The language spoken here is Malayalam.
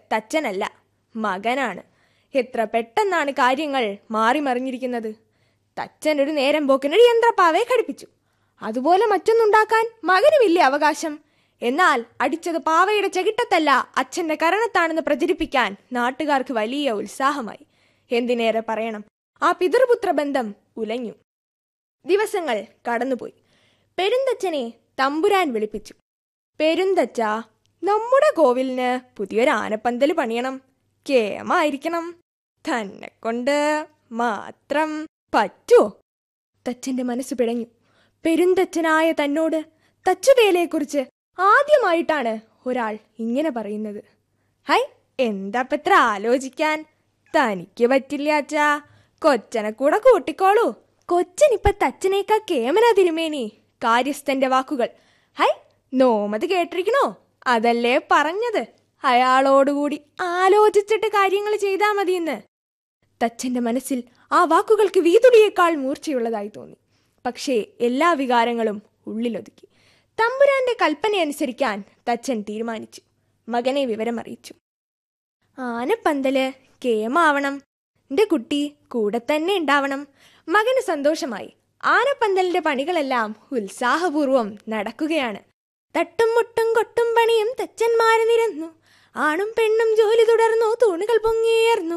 തച്ചനല്ല മകനാണ് എത്ര പെട്ടെന്നാണ് കാര്യങ്ങൾ മാറിമറിഞ്ഞിരിക്കുന്നത് തച്ചൻ ഒരു നേരം പോക്കിനൊരു യന്ത്രപ്പാവയെ ഘടിപ്പിച്ചു അതുപോലെ മറ്റൊന്നുണ്ടാക്കാൻ മകനുമില്ലേ അവകാശം എന്നാൽ അടിച്ചത് പാവയുടെ ചെകിട്ടത്തല്ല അച്ഛന്റെ കരണത്താണെന്ന് പ്രചരിപ്പിക്കാൻ നാട്ടുകാർക്ക് വലിയ ഉത്സാഹമായി എന്തിനേറെ പറയണം ആ പിതൃപുത്ര ബന്ധം ഉലഞ്ഞു ദിവസങ്ങൾ കടന്നുപോയി പെരുന്തച്ഛനെ തമ്പുരാൻ വിളിപ്പിച്ചു പെരുന്തച്ഛ നമ്മുടെ കോവിലിന് പുതിയൊരു ആനപ്പന്തൽ പണിയണം കേമായിരിക്കണം തന്നെ കൊണ്ട് മാത്രം പറ്റുമോ തച്ചന്റെ മനസ്സ് പിടഞ്ഞു പെരുന്തച്ഛനായ തന്നോട് തച്ചുവേലയെക്കുറിച്ച് ആദ്യമായിട്ടാണ് ഒരാൾ ഇങ്ങനെ പറയുന്നത് ഹൈ എന്താപ്പത്ര ആലോചിക്കാൻ തനിക്ക് പറ്റില്ല അച്ഛാ കൊച്ചനെ കൂടെ കൂട്ടിക്കോളൂ കൊച്ചനിപ്പ തച്ചനേക്കാ കേമന തിരുമേനി കാര്യസ്ഥന്റെ വാക്കുകൾ ഹൈ നോമത് കേട്ടിരിക്കണോ അതല്ലേ പറഞ്ഞത് അയാളോടുകൂടി ആലോചിച്ചിട്ട് കാര്യങ്ങൾ ചെയ്താൽ മതിയെന്ന് തച്ചന്റെ മനസ്സിൽ ആ വാക്കുകൾക്ക് വീതുടിയേക്കാൾ മൂർച്ചയുള്ളതായി തോന്നി പക്ഷേ എല്ലാ വികാരങ്ങളും ഉള്ളിലൊതുക്കി തമ്പുരാന്റെ കൽപ്പനയനുസരിക്കാൻ തച്ചൻ തീരുമാനിച്ചു മകനെ വിവരം അറിയിച്ചു ആനപ്പന്തല് കേമാവണം എന്റെ കുട്ടി കൂടെ തന്നെ ഉണ്ടാവണം മകന് സന്തോഷമായി ആനപ്പന്തലിന്റെ പണികളെല്ലാം ഉത്സാഹപൂർവം നടക്കുകയാണ് തട്ടും മുട്ടും കൊട്ടും പണിയും തച്ചന്മാര് നിരന്നു ആണും പെണ്ണും ജോലി തുടർന്നു തൂണുകൾ പൊങ്ങിയേർന്നു